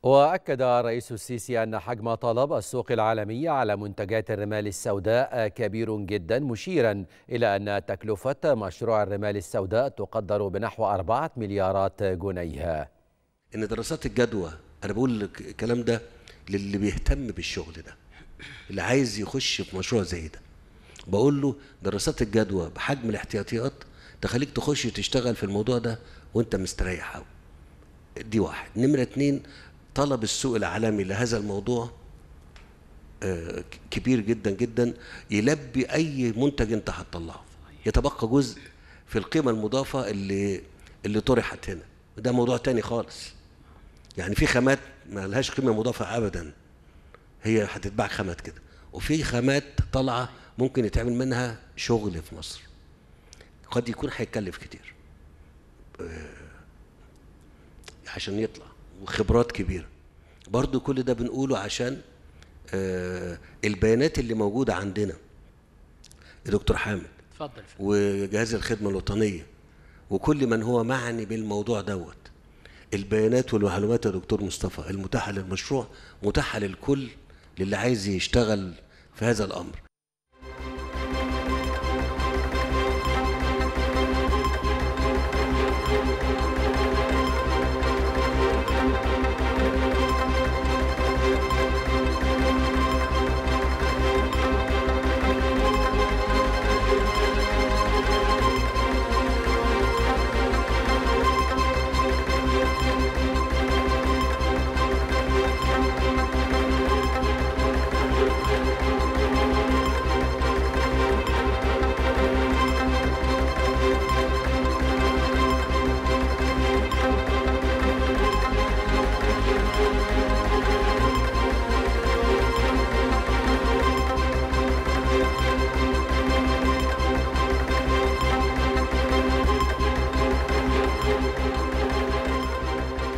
وأكد الرئيس السيسي أن حجم طلب السوق العالمية على منتجات الرمال السوداء كبير جدا مشيرا إلى أن تكلفة مشروع الرمال السوداء تقدر بنحو أربعة مليارات جنيه ان دراسات الجدوى انا بقول الكلام ده للي بيهتم بالشغل ده اللي عايز يخش في مشروع زي ده بقول له دراسات الجدوى بحجم الاحتياطيات تخليك تخش تشتغل في الموضوع ده وانت مستريح قوي دي واحد نمرة اتنين طلب السوق العالمي لهذا الموضوع آه، كبير جدا جدا يلبي اي منتج انت هتطلعه يتبقى جزء في القيمة المضافة اللي اللي طرحت هنا ده موضوع تاني خالص يعني في خامات ما لهاش قيمة مضافة ابدا هي هتتباع خامات كده وفي خامات طالعة ممكن يتعمل منها شغل في مصر قد يكون هيتكلف كتير عشان يطلع وخبرات كبيرة برضو كل ده بنقوله عشان آه، البيانات اللي موجودة عندنا يا دكتور حامد اتفضل وجهاز الخدمة الوطنية وكل من هو معني بالموضوع دوت البيانات والمعلومات يا دكتور مصطفى المتاحة للمشروع متاحة للكل للي عايز يشتغل في هذا الأمر